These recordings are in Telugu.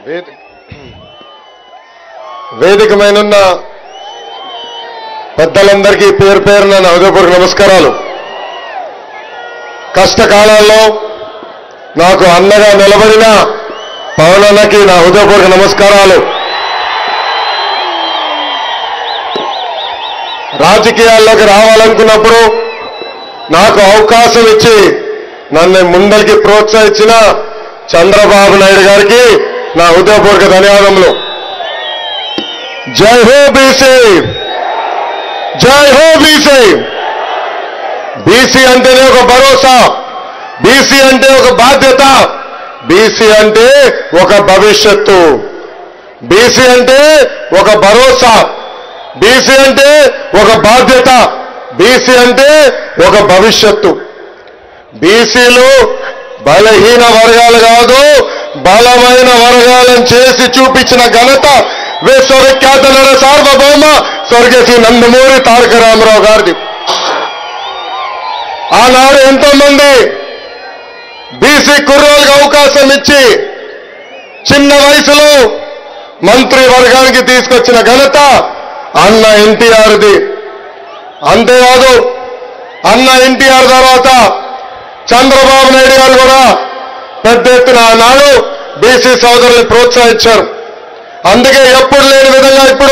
వేది వేదికమైనున్న పెద్దలందరికీ పేరు పేరున నా హృదయపూర్వక నమస్కారాలు కష్టకాలాల్లో నాకు అన్నగా నిలబడిన పవనన్నకి నా హృదయపూర్వక నమస్కారాలు రాజకీయాల్లోకి రావాలనుకున్నప్పుడు నాకు అవకాశం ఇచ్చి నన్ను ముందరికి ప్రోత్సహించిన చంద్రబాబు నాయుడు గారికి నా హృదయపూర్వక ధన్యవాదములు జై హో బీసీ జై హో బీసీ బీసీ అంటేనే ఒక భరోసా బీసీ అంటే ఒక బాధ్యత బీసీ అంటే ఒక భవిష్యత్తు బీసీ అంటే ఒక భరోసా బీసీ అంటే ఒక బాధ్యత బీసీ అంటే ఒక భవిష్యత్తు బీసీలు బలహీన వర్గాలు కాదు బలమైన వర్గాలను చేసి చూపించిన ఘనత విశ్వవిఖ్యాత నర సార్వభౌమ స్వర్గశ్రీ నందమూరి తారక రామారావు గారిది ఆనాడు ఎంతో మంది బీసీ కుర్రోళ్ళకి అవకాశం ఇచ్చి చిన్న వయసులో మంత్రి వర్గానికి తీసుకొచ్చిన ఘనత అన్న ఎన్టీఆర్ది అంతేకాదు అన్న ఎన్టీఆర్ తర్వాత చంద్రబాబు నాయుడు గారు కూడా పెద్ద ఎత్తున ఆనాడు బీసీ సోదరుల్ని ప్రోత్సహించారు అందుకే ఎప్పుడు లేని విధంగా ఇప్పుడు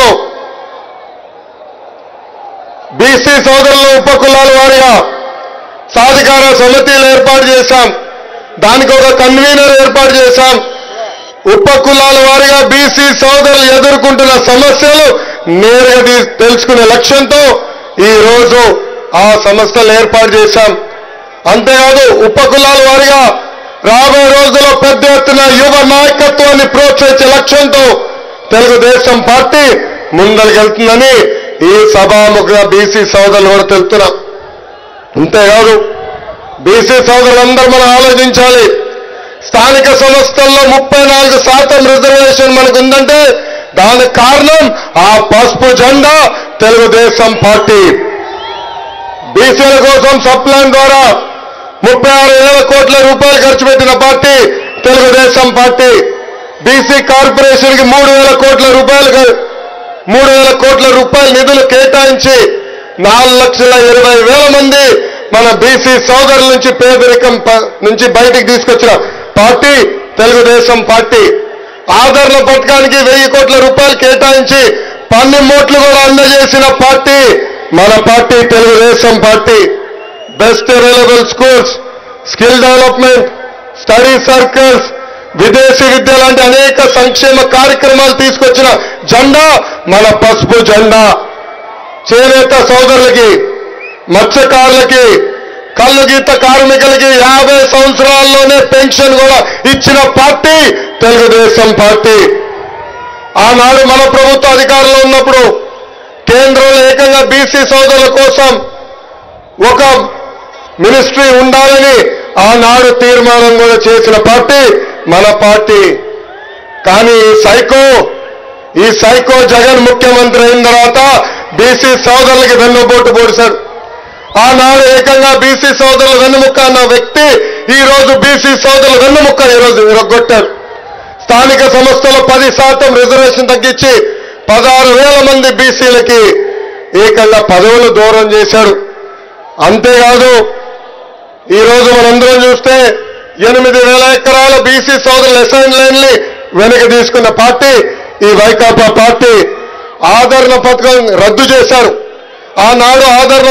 బీసీ సోదరుల ఉపకులాల వారిగా సాధికార సమితిలు ఏర్పాటు చేశాం దానికి ఒక కన్వీనర్ ఏర్పాటు చేశాం ఉపకులాల వారిగా బీసీ సోదరులు ఎదుర్కొంటున్న సమస్యలు నేరుగా తీ- తెలుసుకునే లక్ష్యంతో ఈ రోజు ఆ సంస్థలు ఏర్పాటు చేశాం అంతేకాదు ఉపకులాల వారిగా రాబోయే రోజుల్లో పెద్ద ఎత్తున యువ నాయకత్వాన్ని ప్రోత్సహించే లక్ష్యంతో తెలుగుదేశం పార్టీ ముందరికెళ్తుందని ఈ సభాముఖంగా బీసీ సోదరులు కూడా తెలుపుతున్నాం అంతేకాదు బీసీ సోదరులందరూ మనం ఆలోచించాలి స్థానిక సంస్థల్లో ముప్పై నాలుగు శాతం రిజర్వేషన్ మనకు ఉందంటే దానికి కారణం ఆ పసుపు జెండా తెలుగుదేశం పార్టీ బీసీల కోసం సప్లాన్ ద్వారా ముప్పై ఆరు వేల కోట్ల రూపాయలు ఖర్చు పెట్టిన party Telugu Desam party BC corporation కి మూడు వేల కోట్ల రూపాయలు క- మూడు వేల కోట్ల రూపాయల నిధులు కేటాయించి నాలుగు లక్షల ఇరవై వేల మంది మన బీసీ సోదరుల నుంచి పేదరికం ప- నుంచి బయటికి తీసుకొచ్చిన పార్టీ తెలుగుదేశం పార్టీ ఆదరణ పథకానికి వెయ్యి కోట్ల రూపాయలు కేటాయించి పన్ని మోట్లు కూడా అందజేసిన పార్టీ మన party Telugu Desam party best available schools skill development study circles విదేశీ విద్య లాంటి అనేక సంక్షేమ కార్యక్రమాలు తీసుకొచ్చిన జెండా మన పసుపు జెండా చేనేత సోదరులకి మత్స్యకారులకి కళ్ళు గీత కార్మికులకి యాభై సంవత్సరాల్లోనే పెన్షన్ కూడా ఇచ్చిన పార్టీ తెలుగుదేశం పార్టీ ఆనాడు మన ప్రభుత్వ అధికారంలో ఉన్నప్పుడు కేంద్రంలో ఏకంగా బీసీ సోదరుల కోసం ఒక మినిస్ట్రీ ఉండాలని ఆనాడు తీర్మానం కూడా చేసిన పార్టీ మన పార్టీ కానీ ఈ సైకో ఈ సైకో జగన్ ముఖ్యమంత్రి అయిన తర్వాత బీసీ సోదరులకి వెన్నుపోటు పొడిశారు ఆనాడు ఏకంగా బీసీ సోదరుల వెన్నుముక్క అన్న వ్యక్తి ఈ రోజు బీసీ సోదరుల వెన్నుముక్క ఈ రోజు విరగొట్టారు స్థానిక సంస్థలో పది శాతం రిజర్వేషన్ తగ్గించి పదహారు వేల మంది బీసీలకి ఏకంగా పదవులు దూరం చేశాడు అంతేకాదు ఈ రోజు మనందరం చూస్తే ఎనిమిది వేల ఎకరాల బీసీ సోదరుల అసైన్ లైన్ని వెనక్కి తీసుకున్న పార్టీ ఈ వైకాపా పార్టీ ఆదరణ పథకం రద్దు చేశారు ఆనాడు ఆదరణ